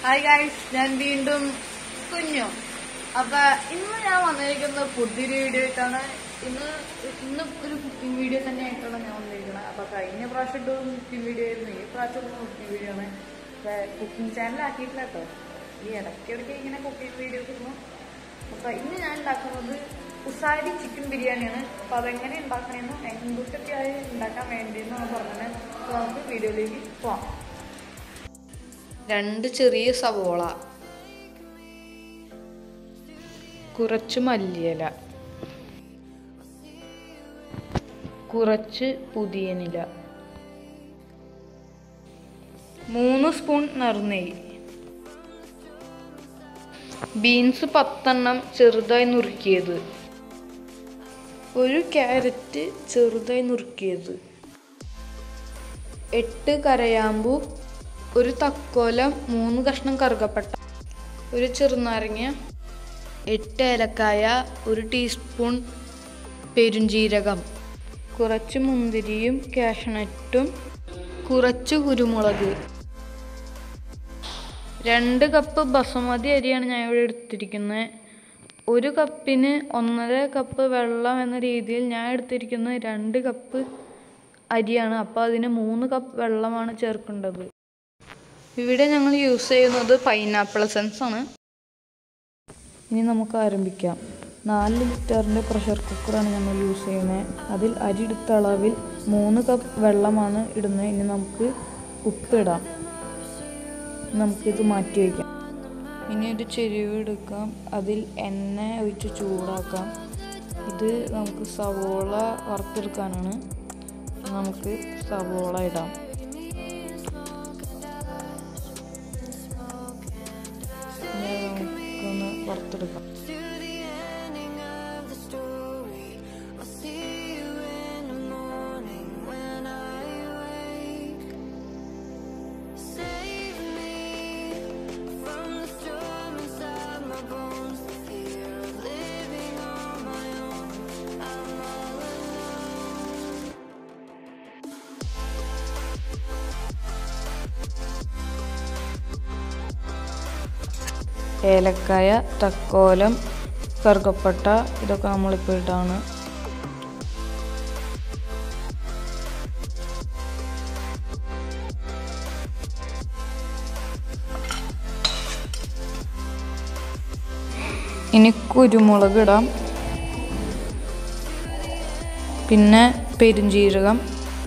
Hi guys ഞാൻ വീണ്ടും കുഞ്ഞു അപ്പൊ ഇന്ന് ഞാൻ വന്നിരിക്കുന്നത് പുതിയൊരു വീഡിയോ ആയിട്ടാണ് ഇന്ന് ഇന്ന് ഒരു കുക്കിംഗ് വീഡിയോ തന്നെ ആയിട്ടാണ് ഞാൻ വന്നിരിക്കുന്നത് അപ്പൊ കഴിഞ്ഞ പ്രാവശ്യം ഇട്ട കുക്കിംഗ് വീഡിയോ ആയിരുന്നു ഈ പ്രാവശ്യം കുക്കിംഗ് വീഡിയോ ആണ് കുക്കിംഗ് ചാനൽ ആക്കിയിട്ടില്ല കേട്ടോ ഈ ഇടയ്ക്കിടയ്ക്ക് ഇങ്ങനെ കുക്കിംഗ് വീഡിയോസ് ഇടുന്നു അപ്പൊ ഇന്ന് ഞാൻ ഉണ്ടാക്കുന്നത് ഉസാരി ചിക്കൻ ബിരിയാണിയാണ് അപ്പൊ അതെങ്ങനെ ഉണ്ടാക്കണമെന്നും എന്തൊക്കെയായി ഉണ്ടാക്കാൻ വേണ്ടിയെന്നാണ് പറഞ്ഞത് അപ്പൊ നമുക്ക് വീഡിയോയിലേക്ക് പോവാം രണ്ട് ചെറിയ സവോള കുറച്ച് മല്ലിയില കുറച്ച് പുതിയനില മൂന്ന് സ്പൂൺ നറുനെയ്യ് ബീൻസ് പത്തെണ്ണം ചെറുതായി നുറുക്കിയത് ഒരു ക്യാരറ്റ് ചെറുതായി നുറുക്കിയത് എട്ട് കരയാമ്പു ഒരു തക്കോലം മൂന്ന് കഷ്ണം കറുകപ്പട്ട ഒരു ചെറുനാരങ്ങ എട്ട് ഏലക്കായ ഒരു ടീസ്പൂൺ പെരുംജീരകം കുറച്ച് മുന്തിരിയും കാഷ്നട്ടും കുറച്ച് കുരുമുളക് രണ്ട് കപ്പ് ബസുമതി അരിയാണ് ഞാൻ ഇവിടെ എടുത്തിരിക്കുന്നത് ഒരു കപ്പിന് ഒന്നര കപ്പ് വെള്ളം എന്ന രീതിയിൽ ഞാൻ എടുത്തിരിക്കുന്നത് രണ്ട് കപ്പ് അരിയാണ് അപ്പോൾ അതിന് മൂന്ന് കപ്പ് വെള്ളമാണ് ചേർക്കേണ്ടത് ഇവിടെ ഞങ്ങൾ യൂസ് ചെയ്യുന്നത് പൈനാപ്പിൾ എസൻസ് ആണ് ഇനി നമുക്ക് ആരംഭിക്കാം നാല് ലിറ്ററിൻ്റെ പ്രഷർ കുക്കറാണ് ഞങ്ങൾ യൂസ് ചെയ്യുന്നത് അതിൽ അരി എടുത്ത അളവിൽ മൂന്ന് കപ്പ് വെള്ളമാണ് ഇടുന്നത് ഇനി നമുക്ക് ഉപ്പിടാം നമുക്കിത് മാറ്റി വയ്ക്കാം ഇനി ഒരു ചെരുവ് എടുക്കാം അതിൽ എണ്ണ ഒഴിച്ച് ചൂടാക്കാം ഇത് നമുക്ക് സവോള വറുത്തെടുക്കാനാണ് നമുക്ക് സവോള ഇടാം ഇനി നമുക്കൊന്ന് വറുത്തെടുക്കാം ഏലക്കായ തക്കോലം കറുകപ്പട്ട ഇതൊക്കെ നമ്മളിപ്പോൾ ഇട്ടാണ് ഇനി കുരുമുളക് ഇടാം പിന്നെ പെരുംജീരകം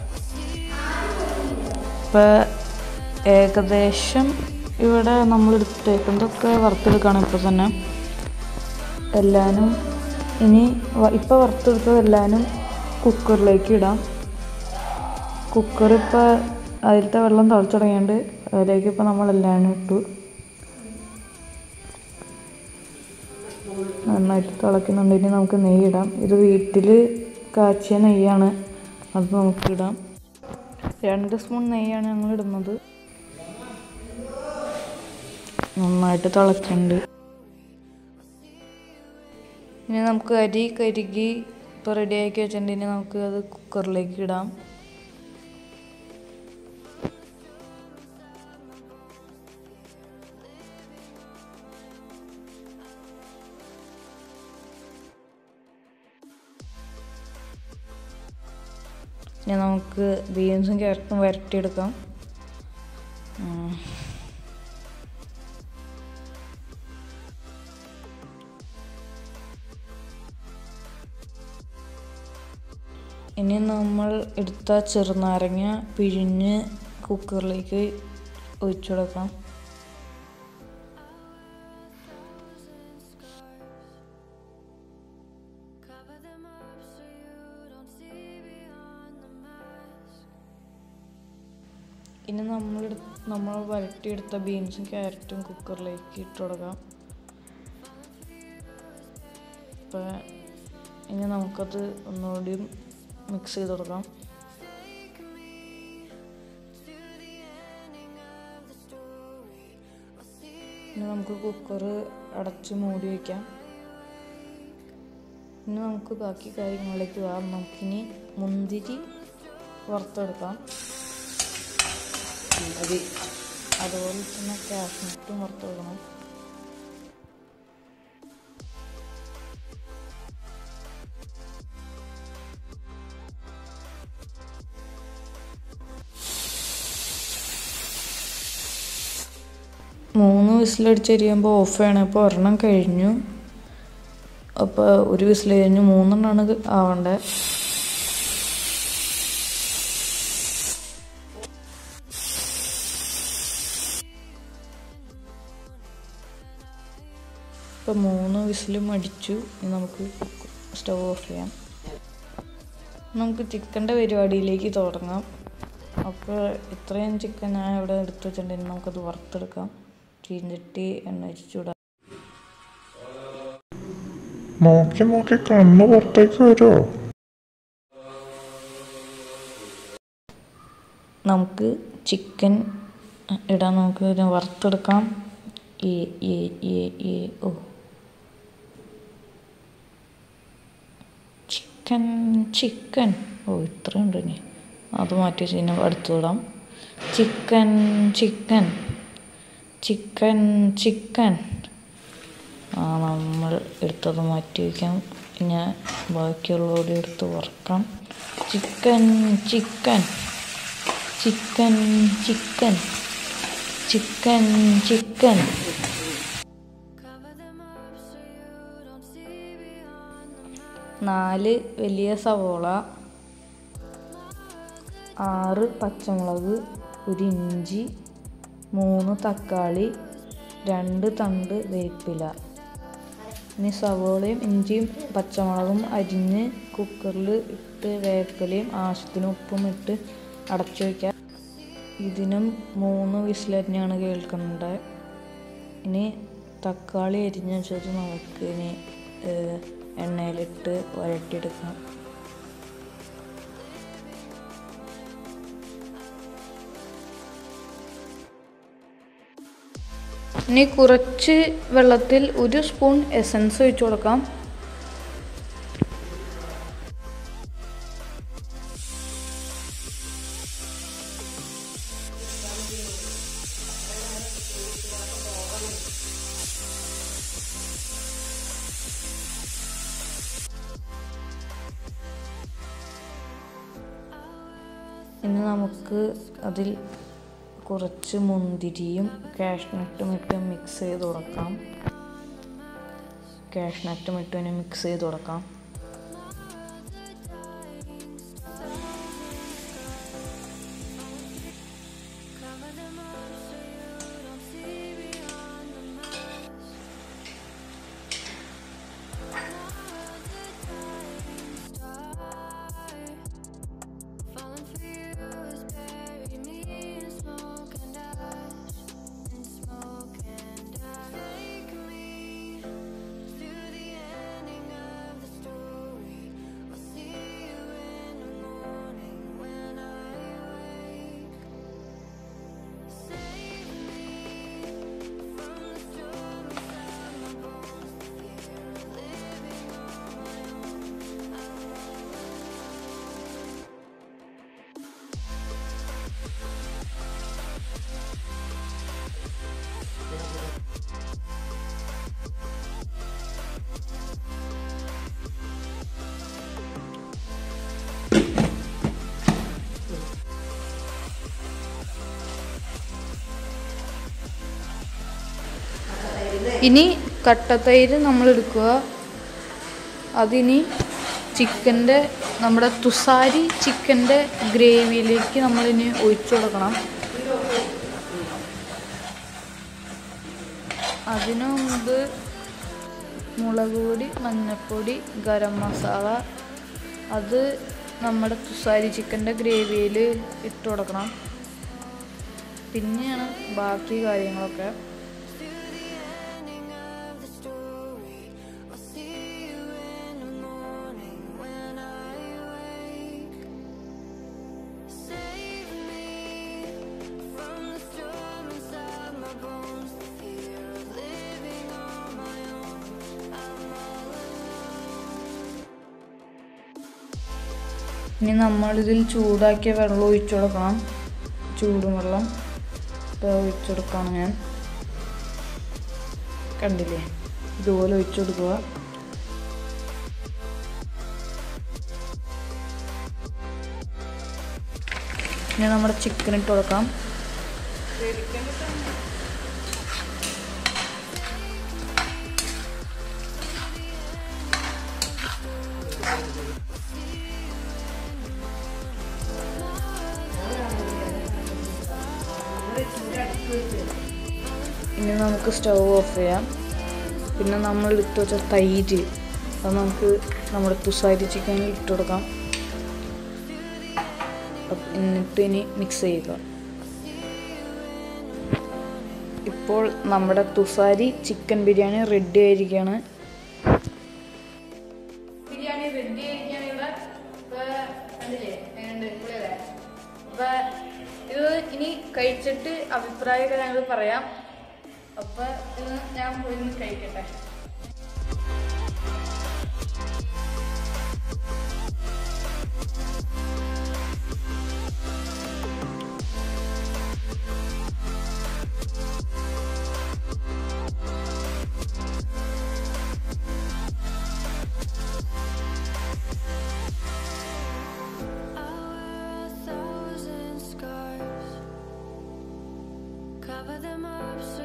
ഇപ്പോൾ ഏകദേശം ഇവിടെ നമ്മൾ എടുത്തേക്കുന്നതൊക്കെ വറുത്തെടുക്കുകയാണ് ഇപ്പോൾ തന്നെ എല്ലാനും ഇനി ഇപ്പോൾ വറുത്തെടുത്തത് എല്ലാനും കുക്കറിലേക്ക് ഇടാം കുക്കർ ഇപ്പോൾ അതിലത്തെ വെള്ളം തിളച്ചു തുടങ്ങിയുണ്ട് അതിലേക്ക് ഇപ്പോൾ നമ്മൾ എല്ലാനും ഇട്ടു നന്നായിട്ട് തിളയ്ക്കുന്നുണ്ട് ഇനി നമുക്ക് നെയ്യ് ഇടാം ഇത് വീട്ടിൽ കാച്ചിയ നെയ്യാണ് അത് നമുക്ക് ഇടാം രണ്ട് സ്പൂൺ നെയ്യാണ് ഞങ്ങൾ ഇടുന്നത് നന്നായിട്ട് തിളച്ചുണ്ട് ഇനി നമുക്ക് അരി കരുകി ഇപ്പോൾ റെഡിയാക്കി വെച്ചിട്ടുണ്ട് ഇനി നമുക്ക് അത് കുക്കറിലേക്ക് ഇടാം ഇനി നമുക്ക് ബീൻസും ക്യാരറ്റും വരട്ടിയെടുക്കാം ഉം. ഇനി നമ്മൾ എടുത്ത ചെറുനാരങ്ങ പിഴിഞ്ഞ് കുക്കറിലേക്ക് ഒഴിച്ചു കൊടുക്കാം ഇനി നമ്മൾ നമ്മൾ വരട്ടിയെടുത്ത ബീൻസും ക്യാരറ്റും കുക്കറിലേക്ക് ഇട്ട് കൊടുക്കാം ഇപ്പം ഇനി നമുക്കത് ഒന്നുകൂടിയും മിക്സ് ചെയ്ത് കൊടുക്കാം ഇനി നമുക്ക് കുക്കർ അടച്ച് മൂടി വയ്ക്കാം ഇനി നമുക്ക് ബാക്കി കാര്യങ്ങളിലേക്ക് പോകാം നമുക്കിനി മുന്തിരി വറുത്തെടുക്കാം മതി അതുപോലെ തന്നെ കാഷ്നട്ടും വറുത്ത് വെക്കണം മൂന്ന് വിസിലടിച്ച് കഴിയുമ്പോൾ ഓഫ് ചെയ്യണം ഇപ്പോൾ ഒരെണ്ണം കഴിഞ്ഞു അപ്പോൾ ഒരു വിസിൽ കഴിഞ്ഞു മൂന്നെണ്ണമാണ് ആവണ്ടേ ഇപ്പോൾ മൂന്ന് വിസിലും അടിച്ചു ഇനി നമുക്ക് സ്റ്റവ് ഓഫ് ചെയ്യാം നമുക്ക് ചിക്കൻ്റെ പരിപാടിയിലേക്ക് തുടങ്ങാം അപ്പോൾ ഇത്രയും ചിക്കൻ ഞാൻ ഇവിടെ എടുത്ത് വെച്ചിട്ടുണ്ടെങ്കിൽ നമുക്കത് വറുത്തെടുക്കാം ചീഞ്ചട്ടി എണ്ണ വെച്ച് ചൂടാ നോക്കി നോക്കി കണ്ണ് പുറത്തേക്ക് വരുമോ നമുക്ക് ചിക്കൻ ഇടാൻ നമുക്ക് ഇതിനെ വറുത്തെടുക്കാം ഈ ഈ ഈ ഈ ഓ ചിക്കൻ ചിക്കൻ ഓ ഇത്രയുണ്ട് ഇനി അത് മാറ്റി വെച്ച് ഇനി അടുത്തിടാം ചിക്കൻ ചിക്കൻ ചിക്കൻ ചിക്കൻ ആ നമ്മൾ എടുത്തത് മാറ്റി വയ്ക്കാം ഇനി ബാക്കിയുള്ളവരെ എടുത്ത് വറക്കാം chicken chicken chicken chicken chicken chicken നാല് വലിയ സവോള ആറ് പച്ചമുളക് ഒരു ഇഞ്ചി മൂന്ന് തക്കാളി രണ്ട് തണ്ട് വേപ്പില ഇനി സവോളയും ഇഞ്ചിയും പച്ചമുളകും അരിഞ്ഞ് കുക്കറിൽ ഇട്ട് വേപ്പിലയും ആവശ്യത്തിന് ഉപ്പും ഇട്ട് അടച്ചു വയ്ക്കാം ഇതിനും മൂന്ന് വിസിൽ തന്നെയാണ് കേൾക്കുന്നത് ഇനി തക്കാളി അരിഞ്ഞ് വെച്ചിട്ട് നമുക്ക് ഇനി ഏഹ്, എണ്ണയിലിട്ട് വഴറ്റിയെടുക്കാം ഇനി കുറച്ച് വെള്ളത്തിൽ ഒരു സ്പൂൺ എസൻസ് ഒഴിച്ചു കൊടുക്കാം ഇനി നമുക്ക് അതിൽ കുറച്ച് മുന്തിരിയും കാഷ്നട്ടും ഇട്ട് മിക്സ് ചെയ്ത് കൊടുക്കാം കാഷ്നട്ടും ഇട്ട് ഇനി മിക്സ് ചെയ്ത് കൊടുക്കാം ഇനി കട്ടത്തൈര് നമ്മൾ എടുക്കുക അതിനി ചിക്കൻ്റെ നമ്മുടെ തുസാരി ചിക്കൻ്റെ ഗ്രേവിയിലേക്ക് നമ്മളിനി ഒഴിച്ചു കൊടുക്കണം അതിനു മുമ്പ് മുളക് പൊടി മഞ്ഞൾപ്പൊടി ഗരം മസാല അത് നമ്മുടെ തുസാരി ചിക്കൻ്റെ ഗ്രേവിയിൽ ഇട്ട് കൊടുക്കണം പിന്നെയാണ് ബാക്കി കാര്യങ്ങളൊക്കെ ഇനി നമ്മളിതിൽ ചൂടാക്കിയ വെള്ളം ഒഴിച്ചു കൊടുക്കണം ചൂടുവെള്ളം ഇത് ഒഴിച്ചു കൊടുക്കുകയാണ് ഞാൻ കണ്ടില്ലേ ഇതുപോലെ ഒഴിച്ചു കൊടുക്കുക ഇനി നമ്മുടെ ചിക്കൻ ഇട്ട് കൊടുക്കാം ഇനി നമുക്ക് സ്റ്റൗ ഓഫ് ചെയ്യാം പിന്നെ നമ്മൾ ഇട്ട് വെച്ച തൈര് അത് നമുക്ക് നമ്മുടെ തുസാരി ചിക്കനിൽ ഇട്ട് കൊടുക്കാം അപ്പ് എന്നിട്ട് ഇനി മിക്സ് ചെയ്യുക ഇപ്പോൾ നമ്മുടെ തുസാരി ചിക്കൻ ബിരിയാണി റെഡി ആയിരിക്കുകയാണ് ബിരിയാണി റെഡി ആയിരിക്കാണ് ഇവിടെ ഇപ്പൊ കണ്ടില്ലേ എങ്ങനെയുണ്ട് പൊളിയല്ലേ അപ്പൊ ഇത് ഇനി കഴിച്ചിട്ട് അഭിപ്രായമൊക്കെ ഞങ്ങൾ പറയാം അപ്പൊ ഇത് ഞാൻ പോയി ഒന്ന് കഴിക്കട്ടെ a thousand scars. Cover them up so